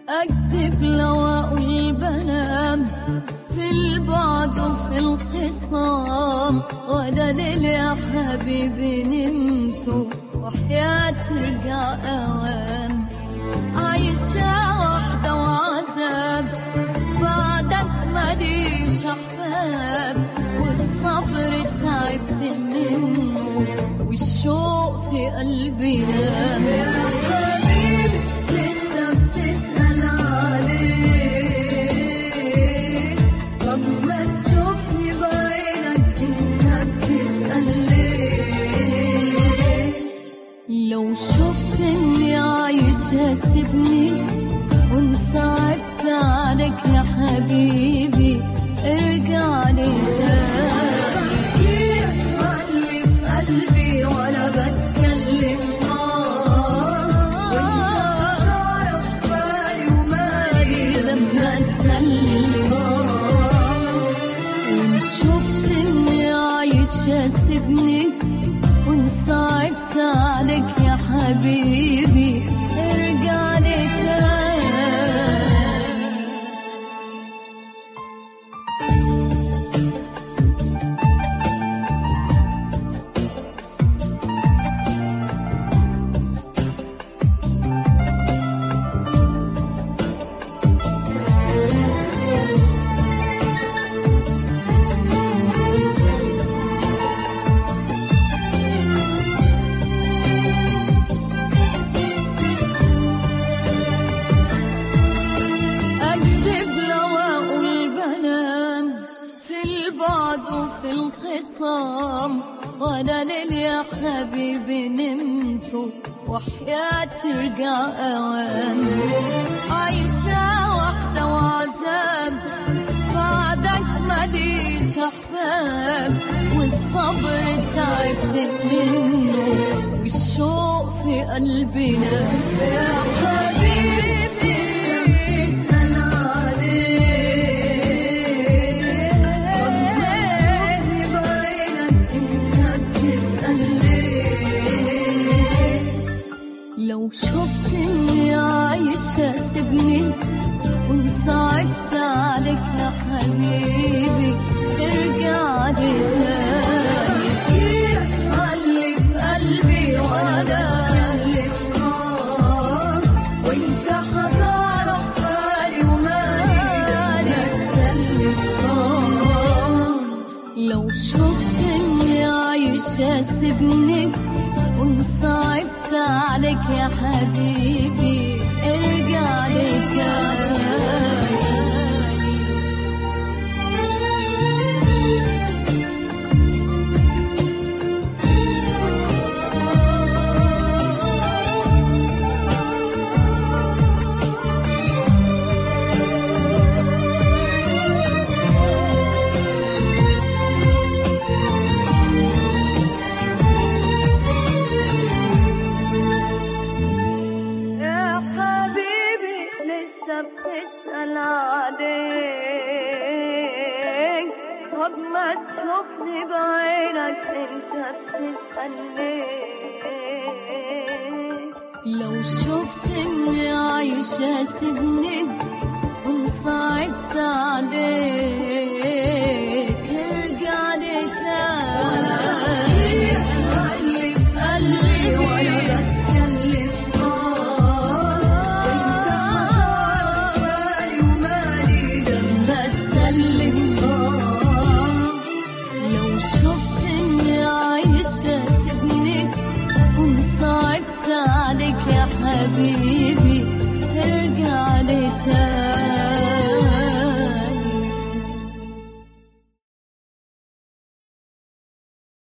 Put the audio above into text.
أكذب لو أقول بنام في البعد وفي الخصام ولا ليل يا حبيبي نمت وحياة رجع أوام عايشة واحدة وعذاب بعدك ماليش أحباب والصبر تعبت منه والشوق في قلبي نام يا حبيبي لسه بتسأل عليك طب ما تشوفني بعينك انت بتسأل ليه لو شفت اني عايشة سيبني وانصعبت عليك يا حبيبي ارجع لي تاني اللي في قلبي ولا بتكلم وانت تعرف بالي ومالي لما تسلم وان شفت اني عايشة سيبني وان صعبت عليك يا حبيبي ارجع لي تاني أكذب لو أقول بنام في البعد وفي الخصام ولا ليل يا حبيبي نمت وحياة ترجع أوام عايشة واحدة وعذاب بعدك ماليش أحباب والصبر تعبت منه والشوق في قلبي نام يا حبيبي بتسأل عليك طب ما تشوفني بعينك انت بتسأل ليه لو شفت اني عايشة سيبني وان صعبت عليك يا حبيبي ارجع لي تاني اللي في قلبي وانا اللي معاك وانت هتعرف بالي ومالي تسلم لو شفت اني عايشة سيبني وان صعبت عليك يا حبيبي ارجع لي تاني يا حبيبي لسه بتسأل عليك طب ما تشوفني بعينك انت بتسأل ليه لو شفت اني عايشة سيبني وان صعبت عليك ارجع لي تاني اللي في قلبي وانا بتكلم وانت هتعرف بالي ومالي لما تسلم لو شفت اني عايشة سيبني وان صعبت عليك يا حبيبي